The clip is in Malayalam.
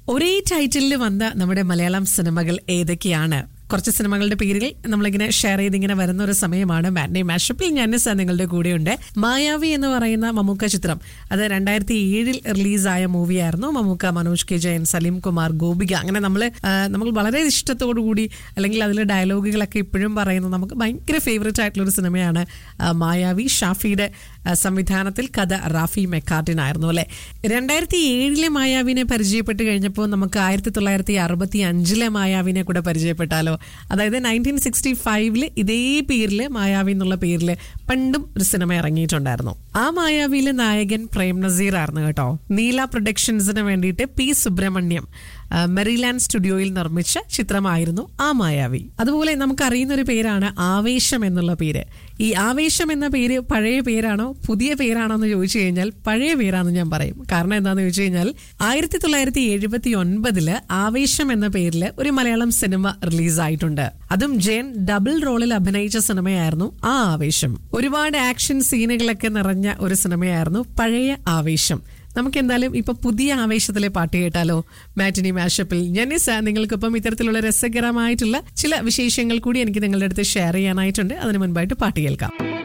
ഒരേ ടൈറ്റിലിൽ വന്ന നമ്മുടെ മലയാളം സിനിമകൾ ഏതൊക്കെയാണ് കുറച്ച് സിനിമകളുടെ പേരുകൾ നമ്മളിങ്ങനെ ഷെയർ ചെയ്ത് ഇങ്ങനെ വരുന്ന ഒരു സമയമാണ് മാറ്റ്നി മാഷപ്പിൽ ഞാൻ സാർ നിങ്ങളുടെ കൂടെയുണ്ട് മായാവി എന്ന് പറയുന്ന മമ്മൂക്ക ചിത്രം അത് രണ്ടായിരത്തി ഏഴിൽ റിലീസായ മൂവിയായിരുന്നു മമ്മൂക്ക മനോജ് കെ ജയൻ സലീം കുമാർ ഗോപിക അങ്ങനെ നമ്മൾ നമ്മൾ വളരെ ഇഷ്ടത്തോടു കൂടി അല്ലെങ്കിൽ അതിലെ ഡയലോഗുകളൊക്കെ ഇപ്പോഴും പറയുന്നത് നമുക്ക് ഭയങ്കര ഫേവറേറ്റ് ആയിട്ടുള്ള ഒരു സിനിമയാണ് ആ, മായാവി ഷാഫിയുടെ ആ, സംവിധാനത്തിൽ കഥ റാഫി മെക്കാർട്ടിൻ ആയിരുന്നു അല്ലെ രണ്ടായിരത്തി ഏഴിലെ മായാവിനെ പരിചയപ്പെട്ട് കഴിഞ്ഞപ്പോൾ നമുക്ക് ആയിരത്തി തൊള്ളായിരത്തി അറുപത്തി അഞ്ചിലെ മായാവിനെ കൂടെ പരിചയപ്പെട്ടാലോ അതായത് നയൻറ്റീൻ സിക്സ്റ്റി ഫൈവില് ഇതേ പേരില് മായാവി എന്നുള്ള പേരില് പണ്ടും ഒരു സിനിമ ഇറങ്ങിയിട്ടുണ്ടായിരുന്നു ആ മായാവിയിലെ നായകൻ പ്രേം നസീർ ആയിരുന്നു കേട്ടോ നീല പ്രൊഡക്ഷൻസിന് വേണ്ടിയിട്ട് പി സുബ്രഹ്മണ്യം ആ, മെറിലാൻഡ് സ്റ്റുഡിയോയിൽ നിർമ്മിച്ച ചിത്രമായിരുന്നു ആ മായാവി അതുപോലെ നമുക്ക് അറിയുന്ന ഒരു പേരാണ് ആവേശം എന്നുള്ള പേര് ഈ ആവേശം എന്ന പേര് പഴയ പേരാണോ പുതിയ പേരാണോ എന്ന് ചോദിച്ചു കഴിഞ്ഞാൽ പഴയ പേരാണെന്ന് ഞാൻ പറയും കാരണം എന്താണെന്ന് ചോദിച്ചു കഴിഞ്ഞാൽ ആയിരത്തി തൊള്ളായിരത്തി എഴുപത്തി ഒൻപതില് ആവേശം എന്ന പേരിൽ ഒരു മലയാളം സിനിമ റിലീസായിട്ടുണ്ട് അതും ജയൻ ഡബിൾ റോളിൽ അഭിനയിച്ച സിനിമയായിരുന്നു ആ ആവേശം ഒരുപാട് ആക്ഷൻ സീനുകളൊക്കെ നിറഞ്ഞ ഒരു സിനിമയായിരുന്നു പഴയ ആവേശം നമുക്ക് എന്തായാലും ഇപ്പൊ പുതിയ ആവേശത്തിലെ പാട്ട് കേട്ടാലോ മാറ്റിനി മാഷപ്പിൽ ജനിസ നിങ്ങൾക്കൊപ്പം ഇത്തരത്തിലുള്ള രസകരമായിട്ടുള്ള ചില വിശേഷങ്ങൾ കൂടി എനിക്ക് നിങ്ങളുടെ അടുത്ത് ഷെയർ ചെയ്യാനായിട്ടുണ്ട് അതിനു മുൻപായിട്ട് പാട്ട് കേൾക്കാം